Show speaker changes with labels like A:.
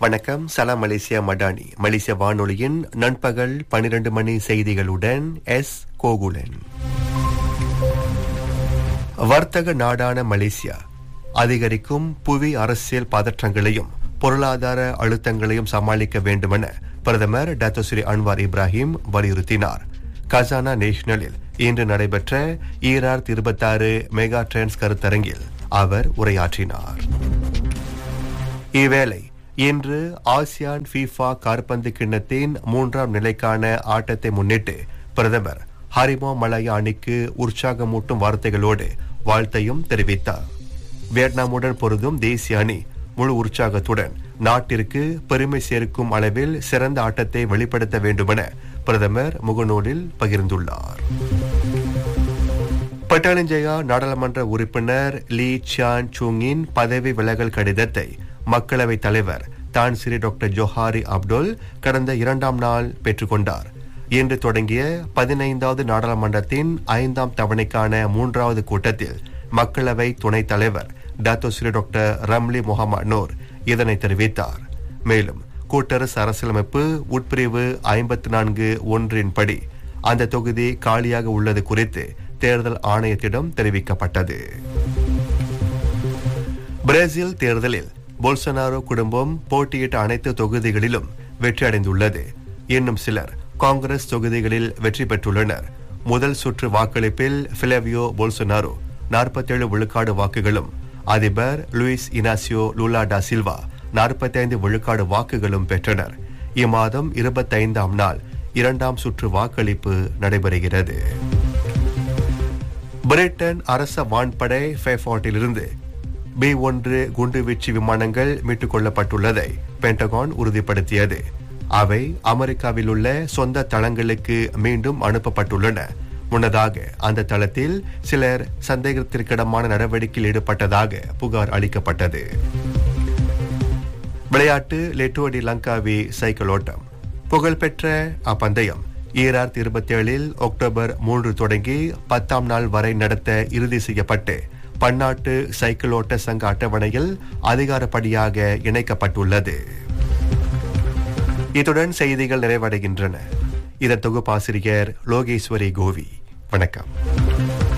A: வணக்கம் சலாம் மலேசியா மடானி மலேசிய வானொலியின் நண்பகல் பனிரெண்டு மணி செய்திகளுடன் எஸ் கோகுலன் வர்த்தக நாடான மலேசியா அதிகரிக்கும் புவி அரசியல் பதற்றங்களையும் பொருளாதார அழுத்தங்களையும் சமாளிக்க வேண்டுமென பிரதமர் டாக்டர் ஸ்ரீ அன்வார் இப்ராஹிம் வலியுறுத்தினார் கசானா நேஷனலில் இன்று நடைபெற்ற ஈரார் இருபத்தாறு மெகா ட்ரெண்ட்ஸ் கருத்தரங்கில் அவர் உரையாற்றினார் இவ்வேளை இன்று ஆசியான் ஃபீஃபா காற்பந்து கிண்ணத்தின் மூன்றாம் நிலைக்கான ஆட்டத்தை முன்னிட்டு பிரதமர் ஹரிமா மலாயா அணிக்கு உற்சாகமூட்டும் வார்த்தைகளோடு வாழ்த்தையும் தெரிவித்தார் வியட்நாமுடன் பொருந்தும் தேசிய அணி முழு உற்சாகத்துடன் நாட்டிற்கு பெருமை சேர்க்கும் அளவில் சிறந்த ஆட்டத்தை வெளிப்படுத்த வேண்டுமென பிரதமர் முகநூலில் பகிர்ந்துள்ளார் பட்டாளஞ்சயா நாடாளுமன்ற உறுப்பினர் லீ சியான் சூங்கின் பதவி விலகல் கடிதத்தை மக்களவைத் தலைவர் தான் ஸ்ரீ டாக்டர் ஜோஹாரி அப்துல் கடந்த இரண்டாம் நாள் பெற்றுக்கொண்டார் இன்று தொடங்கிய பதினைந்தாவது நாடாளுமன்றத்தின் ஐந்தாம் தவணைக்கான மூன்றாவது கூட்டத்தில் மக்களவை துணைத் தலைவர் doctor Sri doctor Ramli Mohamed Noor இதனை தெரிவித்தார் மேலும் கூட்டரசு அரசியலமைப்பு உட்பிரிவு ஐம்பத்தி நான்கு ஒன்றின்படி அந்த தொகுதி காலியாக உள்ளது குறித்து தேர்தல் ஆணையத்திடம் தெரிவிக்கப்பட்டது பிரேசில் தேர்தலில் போல்சனாரோ குடும்பம் போட்டியிட்ட அனைத்து தொகுதிகளிலும் வெற்றி அடைந்துள்ளது இன்னும் சிலர் காங்கிரஸ் தொகுதிகளில் வெற்றி பெற்றுள்ளனர் முதல் சுற்று வாக்களிப்பில் பிளவியோ போல்சனாரோ நாற்பத்தேழு விழுக்காடு வாக்குகளும் அதிபர் லூயிஸ் இனாசியோ லூலா டா சில்வா நாற்பத்தைந்து விழுக்காடு வாக்குகளும் பெற்றனர் இம்மாதம் இருபத்தைந்தாம் நாள் இரண்டாம் சுற்று வாக்களிப்பு நடைபெறுகிறது பிரிட்டன் அரச வான்படை ஃபேஃபாட்டிலிருந்து பி ஒன்று குண்டுவீச்சு விமானங்கள் மீட்டுக் கொள்ளப்பட்டுள்ளதை பென்டகான் உறுதிப்படுத்தியது அவை அமெரிக்காவில் உள்ள சொந்த தளங்களுக்கு மீண்டும் அனுப்பப்பட்டுள்ளன முன்னதாக அந்த தளத்தில் சிலர் சந்தேகத்திற்கிடமான நடவடிக்கையில் ஈடுபட்டதாக புகார் அளிக்கப்பட்டது விளையாட்டு லெட்டோடி லங்காவி சைக்கிள் ஓட்டம் புகழ்பெற்ற அப்பந்தயம் ஈராயிரத்தி இருபத்தி ஏழில் அக்டோபர் மூன்று தொடங்கி பத்தாம் நாள் வரை நடத்த இறுதி செய்யப்பட்டு பன்னாட்டு சைக்கிள் ஓட்ட சங்க அட்டவணையில் அதிகாரப்படியாக இணைக்கப்பட்டுள்ளது இத்துடன் செய்திகள் நிறைவடைகின்றன இதன் தொகுப்பாசிரியர் லோகேஸ்வரி கோவி வணக்கம்